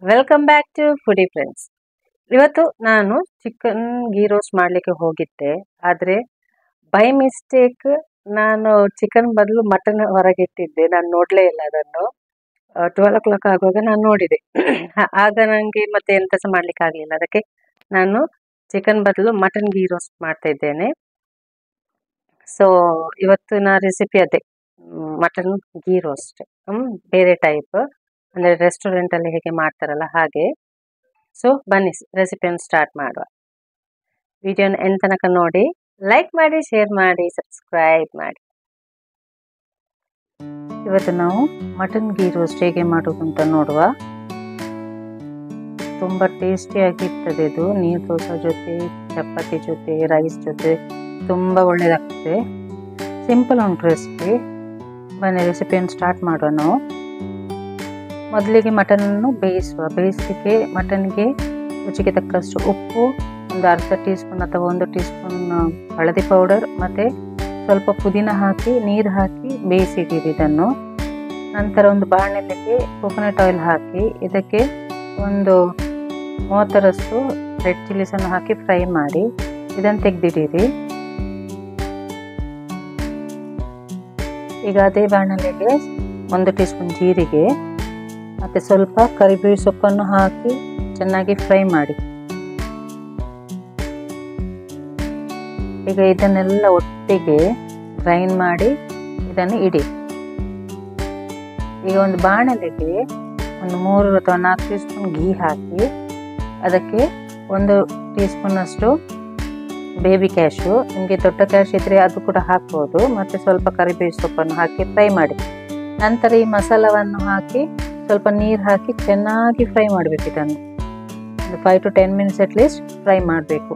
welcome back to foodie friends ಇವತ್ತು ನಾನು chicken ghee roast ಮಾಡಲಿಕ್ಕೆ ಹೋಗಿದ್ದೆ ಆದರೆ ಬೈ ಮಿಸ್ಟೇಕ್ ನಾನು ಚಿಕನ್ ಬದಲು ಮಟನ್ ಹೊರಗಿಟ್ಟಿದ್ದೆ ನಾನು ನೋಡಲೇ ಇಲ್ಲ ಅದನ್ನು ಟ್ವೆಲ್ ಓ ಕ್ಲಾಕ್ ಆಗುವಾಗ ನಾನು ನೋಡಿದೆ ಆಗ ನನಗೆ ಮತ್ತೆ ಎಂತ ಸಹ ಮಾಡ್ಲಿಕ್ಕೆ ಆಗಲಿಲ್ಲ ಅದಕ್ಕೆ ನಾನು ಚಿಕನ್ ಬದಲು ಮಟನ್ ಗೀ ರೋಸ್ಟ್ ಮಾಡ್ತಾ ಇದ್ದೇನೆ ಸೊ ಇವತ್ತಿನ ರೆಸಿಪಿ ಅದೇ ಮಟನ್ ಗೀ ರೋಸ್ಟ್ ಬೇರೆ ಟೈಪ್ ಅಂದರೆ ರೆಸ್ಟೋರೆಂಟಲ್ಲಿ ಹೇಗೆ ಮಾಡ್ತಾರಲ್ಲ ಹಾಗೆ ಸೊ ಬನ್ನಿ ರೆಸಿಪಿಯನ್ನು ಸ್ಟಾರ್ಟ್ ಮಾಡುವ ವಿಡಿಯೋನ ಎಂತ ತನಕ ನೋಡಿ ಲೈಕ್ ಮಾಡಿ ಶೇರ್ ಮಾಡಿ ಸಬ್ಸ್ಕ್ರೈಬ್ ಮಾಡಿ ಇವತ್ತು ನಾವು ಮಟನ್ ಗೀ ರೋಸ್ಟ್ ಹೇಗೆ ಮಾಡೋದು ಅಂತ ನೋಡುವ ತುಂಬ ಟೇಸ್ಟಿಯಾಗಿರ್ತದೆ ಇದು ನೀರು ದೋಸೆ ಜೊತೆ ಚಪಾತಿ ಜೊತೆ ರೈಸ್ ಜೊತೆ ತುಂಬ ಒಳ್ಳೆಯದಾಗ್ತದೆ ಸಿಂಪಲ್ ಉಂಟು ರೆಸಿಪಿ ಬನ್ನಿ ರೆಸಿಪಿಯನ್ನು ಸ್ಟಾರ್ಟ್ ಮಾಡುವ ನಾವು ಮೊದಲಿಗೆ ಮಟನನ್ನು ಬೇಯಿಸುವ ಬೇಯಿಸಲಿಕ್ಕೆ ಮಟನ್ಗೆ ರುಚಿಗೆ ತಕ್ಕಷ್ಟು ಉಪ್ಪು ಒಂದು ಅರ್ಧ ಟೀ ಸ್ಪೂನ್ ಅಥವಾ ಒಂದು ಟೀ ಸ್ಪೂನ್ ಹಳದಿ ಪೌಡರ್ ಮತ್ತು ಸ್ವಲ್ಪ ಪುದೀನ ಹಾಕಿ ನೀರು ಹಾಕಿ ಬೇಯಿಸಿದ್ದೀರಿ ಇದನ್ನು ನಂತರ ಒಂದು ಬಾಣಲೆಗೆ ಕೊಕೊನಟ್ ಆಯಿಲ್ ಹಾಕಿ ಇದಕ್ಕೆ ಒಂದು ಮೂವತ್ತರಷ್ಟು ರೆಡ್ ಚಿಲ್ಲೀಸನ್ನು ಹಾಕಿ ಫ್ರೈ ಮಾಡಿ ಇದನ್ನು ತೆಗೆದಿಡಿರಿ ಈಗ ಅದೇ ಬಾಣಲೆಗೆ ಒಂದು ಟೀ ಸ್ಪೂನ್ ಜೀರಿಗೆ ಮತ್ತು ಸ್ವಲ್ಪ ಕರಿಬೇವು ಸೊಪ್ಪನ್ನು ಹಾಕಿ ಚೆನ್ನಾಗಿ ಫ್ರೈ ಮಾಡಿ ಈಗ ಇದನ್ನೆಲ್ಲ ಒಟ್ಟಿಗೆ ಗ್ರೈಂಡ್ ಮಾಡಿ ಇದನ್ನು ಇಡಿ ಈಗ ಒಂದು ಬಾಣಲೆಗೆ ಒಂದು ಮೂರು ಅಥವಾ ನಾಲ್ಕು ಟೀ ಸ್ಪೂನ್ ಘೀ ಹಾಕಿ ಅದಕ್ಕೆ ಒಂದು ಟೀ ಸ್ಪೂನಷ್ಟು ಬೇಬಿ ಕ್ಯಾಶು ನಿಮಗೆ ದೊಡ್ಡ ಕ್ಯಾಶ್ ಇದ್ದರೆ ಅದು ಕೂಡ ಹಾಕ್ಬೋದು ಮತ್ತು ಸ್ವಲ್ಪ ಕರಿಬೇವು ಸೊಪ್ಪನ್ನು ಹಾಕಿ ಫ್ರೈ ಮಾಡಿ ನಂತರ ಈ ಮಸಾಲವನ್ನು ಹಾಕಿ ಸ್ವಲ್ಪ ನೀರು ಹಾಕಿ ಚೆನ್ನಾಗಿ ಫ್ರೈ ಮಾಡಬೇಕು ಇದನ್ನು ಒಂದು five to ten minutes at least fry ಮಾಡಬೇಕು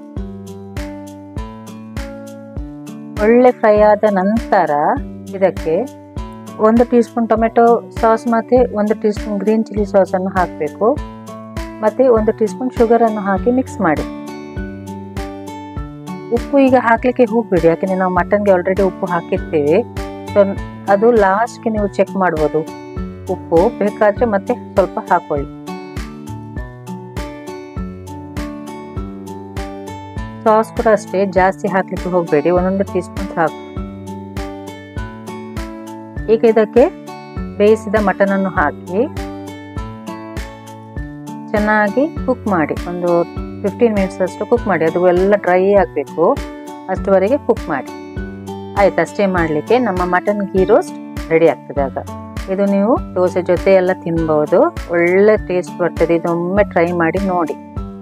ಒಳ್ಳೆ ಫ್ರೈ ಆದ ನಂತರ ಇದಕ್ಕೆ ಒಂದು ಟೀ ಸ್ಪೂನ್ ಟೊಮೆಟೊ ಸಾಸ್ ಮತ್ತು ಒಂದು ಟೀ ಸ್ಪೂನ್ ಗ್ರೀನ್ ಚಿಲ್ಲಿ ಸಾಸನ್ನು ಹಾಕಬೇಕು ಮತ್ತು ಒಂದು ಟೀ ಸ್ಪೂನ್ ಶುಗರನ್ನು ಹಾಕಿ ಮಿಕ್ಸ್ ಮಾಡಿ ಉಪ್ಪು ಈಗ ಹಾಕಲಿಕ್ಕೆ ಹೋಗ್ಬಿಡಿ ಯಾಕೆಂದರೆ ನಾವು ಮಟನ್ಗೆ ಆಲ್ರೆಡಿ ಉಪ್ಪು ಹಾಕಿರ್ತೀವಿ ಸೊ ಅದು ಲಾಸ್ಟ್ಗೆ ನೀವು ಚೆಕ್ ಮಾಡ್ಬೋದು ಉಪ್ಪು ಬೇಕಾದರೆ ಮತ್ತೆ ಸ್ವಲ್ಪ ಹಾಕೊಳ್ಳಿ ಸಾಸ್ ಕೂಡ ಅಷ್ಟೇ ಜಾಸ್ತಿ ಹಾಕ್ಲಿಕ್ಕೆ ಹೋಗಬೇಡಿ ಒಂದೊಂದು ಟೀ ಸ್ಪೂನ್ ಸಾಕು ಈಗ ಇದಕ್ಕೆ ಬೇಯಿಸಿದ ಮಟನನ್ನು ಹಾಕಿ ಚೆನ್ನಾಗಿ ಕುಕ್ ಮಾಡಿ ಒಂದು ಫಿಫ್ಟೀನ್ ಮಿನಿಟ್ಸ್ ಅಷ್ಟು ಕುಕ್ ಮಾಡಿ ಅದು ಎಲ್ಲ ಡ್ರೈ ಆಗಬೇಕು ಅಷ್ಟುವರೆಗೆ ಕುಕ್ ಮಾಡಿ ಆಯ್ತು ಅಷ್ಟೇ ಮಾಡಲಿಕ್ಕೆ ನಮ್ಮ ಮಟನ್ ಗೀ ರೋಸ್ಟ್ ರೆಡಿ ಆಗ್ತದೆ ಆಗ ಇದು ನೀವು ದೋಸೆ ಜೊತೆ ಎಲ್ಲ ತಿನ್ಬೋದು ಒಳ್ಳೆ ಟೇಸ್ಟ್ ಬರ್ತದೆ ಇದೊಮ್ಮೆ ಟ್ರೈ ಮಾಡಿ ನೋಡಿ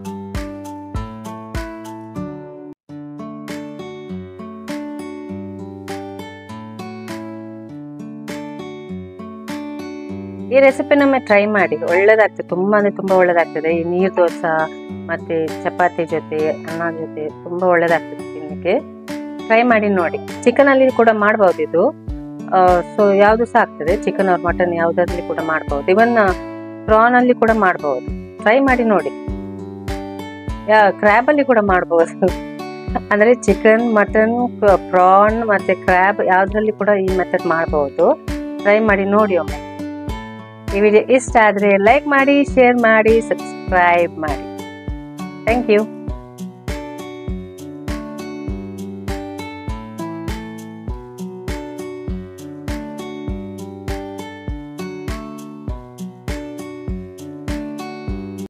ಈ ರೆಸಿಪಿನೊಮ್ಮೆ ಟ್ರೈ ಮಾಡಿ ಒಳ್ಳೇದಾಗ್ತದೆ ತುಂಬ ಅಂದರೆ ತುಂಬ ಒಳ್ಳೇದಾಗ್ತದೆ ಈ ನೀರು ದೋಸೆ ಮತ್ತು ಚಪಾತಿ ಜೊತೆ ಅನ್ನ ಜೊತೆ ತುಂಬ ಒಳ್ಳೇದಾಗ್ತದೆ ತಿನ್ನಲಿಕ್ಕೆ ಟ್ರೈ ಮಾಡಿ ನೋಡಿ ಚಿಕನಲ್ಲಿ ಕೂಡ ಮಾಡ್ಬೋದು ಇದು ಸೊ ಯಾವುದು ಸಹ ಆಗ್ತದೆ ಚಿಕನ್ ಅವ್ರ ಮಟನ್ ಯಾವುದರಲ್ಲಿ ಕೂಡ ಮಾಡ್ಬೋದು ಇವನ್ ಪ್ರಾನಲ್ಲಿ ಕೂಡ ಮಾಡ್ಬೋದು ಟ್ರೈ ಮಾಡಿ ನೋಡಿ ಯಾ ಕ್ರ್ಯಾಬಲ್ಲಿ ಕೂಡ ಮಾಡ್ಬೋದು ಅಂದರೆ ಚಿಕನ್ ಮಟನ್ ಪ್ರಾನ್ ಮತ್ತು ಕ್ರ್ಯಾಬ್ ಯಾವುದರಲ್ಲಿ ಕೂಡ ಈ ಮೆಥಡ್ ಮಾಡ್ಬೋದು ಟ್ರೈ ಮಾಡಿ ನೋಡಿ ಒಮ್ಮೆ ಈ ವಿಡಿಯೋ ಇಷ್ಟ ಆದರೆ ಲೈಕ್ ಮಾಡಿ ಶೇರ್ ಮಾಡಿ ಸಬ್ಸ್ಕ್ರೈಬ್ ಮಾಡಿ ಥ್ಯಾಂಕ್ ಯು